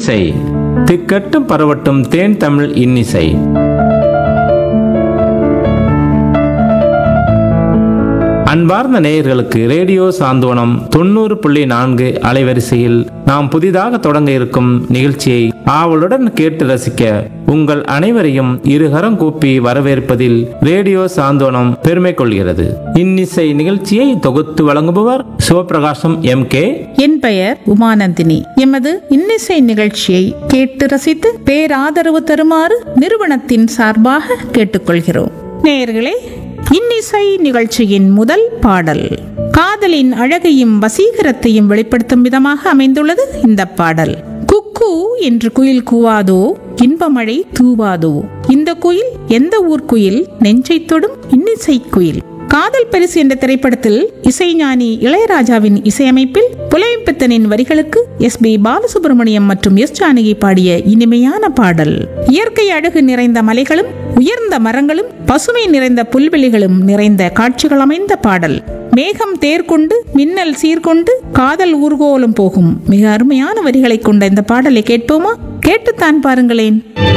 இன்னிசை திக்கட்டும் பரவட்டும் தேன் தமிழ் இன்னிசை அன்பார்ந்த நேயர்களுக்கு ரேடியோ சாந்தோனம் தொண்ணூறு புள்ளி நான்கு அலைவரிசையில் நாம் புதிதாக தொடங்க இருக்கும் நிகழ்ச்சியை ஆவலுடன் கேட்டு ரசிக்க உங்கள் அனைவரையும் இருகரம் கூப்பி வரவேற்பதில் ரேடியோ சாந்தோனம் பெருமை கொள்கிறது இன்னிசை நிகழ்ச்சியை தொகுத்து வழங்குபவர் சிவபிரகாசம் எம் கே என் பெயர் உமானந்தினி எமது இன்னிசை நிகழ்ச்சியை கேட்டு ரசித்து பேராதரவு தருமாறு நிறுவனத்தின் சார்பாக கேட்டுக்கொள்கிறோம் நேயர்களே இன்னிசை நிகழ்ச்சியின் முதல் பாடல் காதலின் அழகையும் வசீகரத்தையும் வெளிப்படுத்தும் விதமாக அமைந்துள்ளது இந்த பாடல் குக்கு என்று குயில் கூவாதோ இன்பமழை தூவாதோ இந்த குயில் எந்த ஊர் குயில் நெஞ்சைத் தொடும் இன்னிசை குயில் காதல் பரிசு என்ற திரைப்படத்தில் இசைஞானி இளையராஜாவின் இசையமைப்பில் புலையம்பித்தனின் வரிகளுக்கு எஸ் பி பாலசுப்ரமணியம் மற்றும் எஸ் ஜானகி பாடிய இனிமையான பாடல் இயற்கை அழகு நிறைந்த மலைகளும் உயர்ந்த மரங்களும் பசுமை நிறைந்த புல்வெளிகளும் நிறைந்த காட்சிகள் அமைந்த பாடல் மேகம் தேர்கொண்டு மின்னல் சீர்கொண்டு காதல் ஊர்கோலம் போகும் மிக அருமையான வரிகளை கொண்ட இந்த பாடலை கேட்போமா கேட்டுத்தான் பாருங்களேன்